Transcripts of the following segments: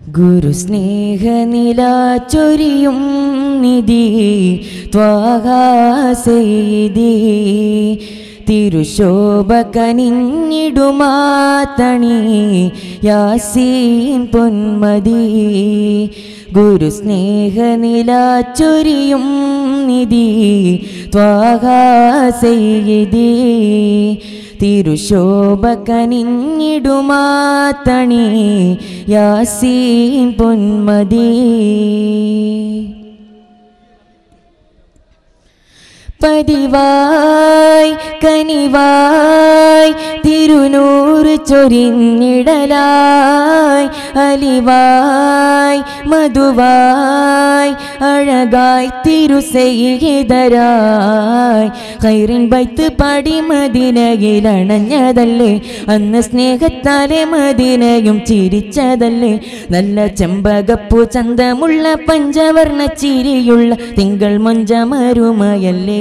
ഗുരുസ്നേഹനില ചൊരിയും നിധി ത്വാഹാസെയ്തി തിരുശോഭ കനിഞ്ഞിടുമാതണി യാസീൻ പൊന്മതി ഗുരുസ്നേഹനില ചൊരിയും നിധി ത്വാഹാസെയ്തി തിരുശോഭ കനിഞ്ഞിടുമാതണി യാസീൻ പൊന്മതി പതിവായി കനിവായി തിരുനൂറ് ചൊരിഞ്ഞിടലായി അലിവായി മധുവായി അഴകായി തിരുസെയ്തരായി കൈറിൻ ബൈത്ത് പാടി മദിനയിലണഞ്ഞതല്ലേ അന്ന് സ്നേഹത്താലെ മദിനയും ചിരിച്ചതല്ലേ നല്ല ചെമ്പകപ്പൂ ചന്തമുള്ള പഞ്ചവർണ്ണ ചിരിയുള്ള തിങ്കൾ മൊഞ്ചമരുമയല്ലേ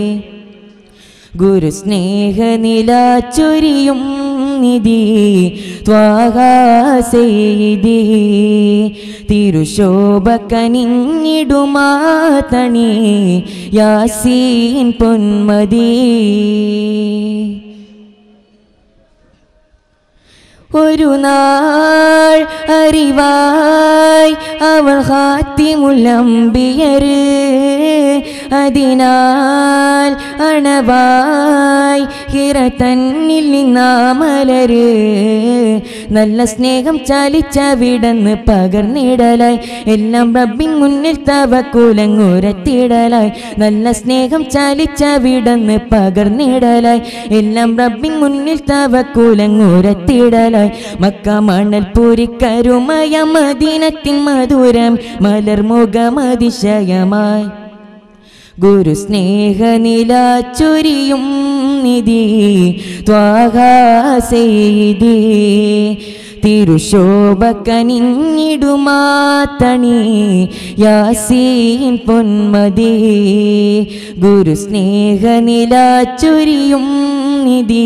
ഗുരുസ്നേഹനില ചൊരിയും നിധി ത്വാഹാസെയ്തി തിരുശോഭ കനിഞ്ഞിടുമാതണി യാസീൻ പൊന്മതി ഒരു നാൾ അറിവായി അവൾ ഹാത്തിമുല്ലമ്പിയര് അതിനാൽ അണവായി ഹിറ തന്നിൽ നിന്നാമലര് നല്ല സ്നേഹം ചാലിച്ച വിടന്ന് പകർന്നിടലായി എല്ലാം റബ്ബിൻ മുന്നിൽ തവക്കുലങ്ങുരത്തിടലായി നല്ല സ്നേഹം ചാലിച്ച വിടന്ന് പകർന്നിടലായി എല്ലാം റബ്ബിൻ മുന്നിൽ തവക്കുലങ്ങുരത്തിടലായി മക്ക മണൽ പൂരിക്കരുമയ മദീനത്തിൻ മധുരം മലർമുഖമതിശയമായി ഗുരുസ്നേഹനില ചൊരിയും നിധി ത്വാഹാസെയ്തി തിരുശോഭ കനിഞ്ഞിടുമാതണി യാസീൻ പൊന്മതി ഗുരുസ്നേഹനില ചൊരിയും നിധി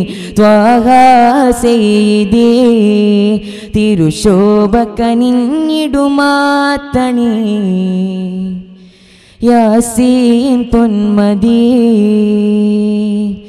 ത്വാഹാസെയ്തി തിരുശോഭ കനിഞ്ഞിടുമാതണി യാസീൻ പൊന്മതി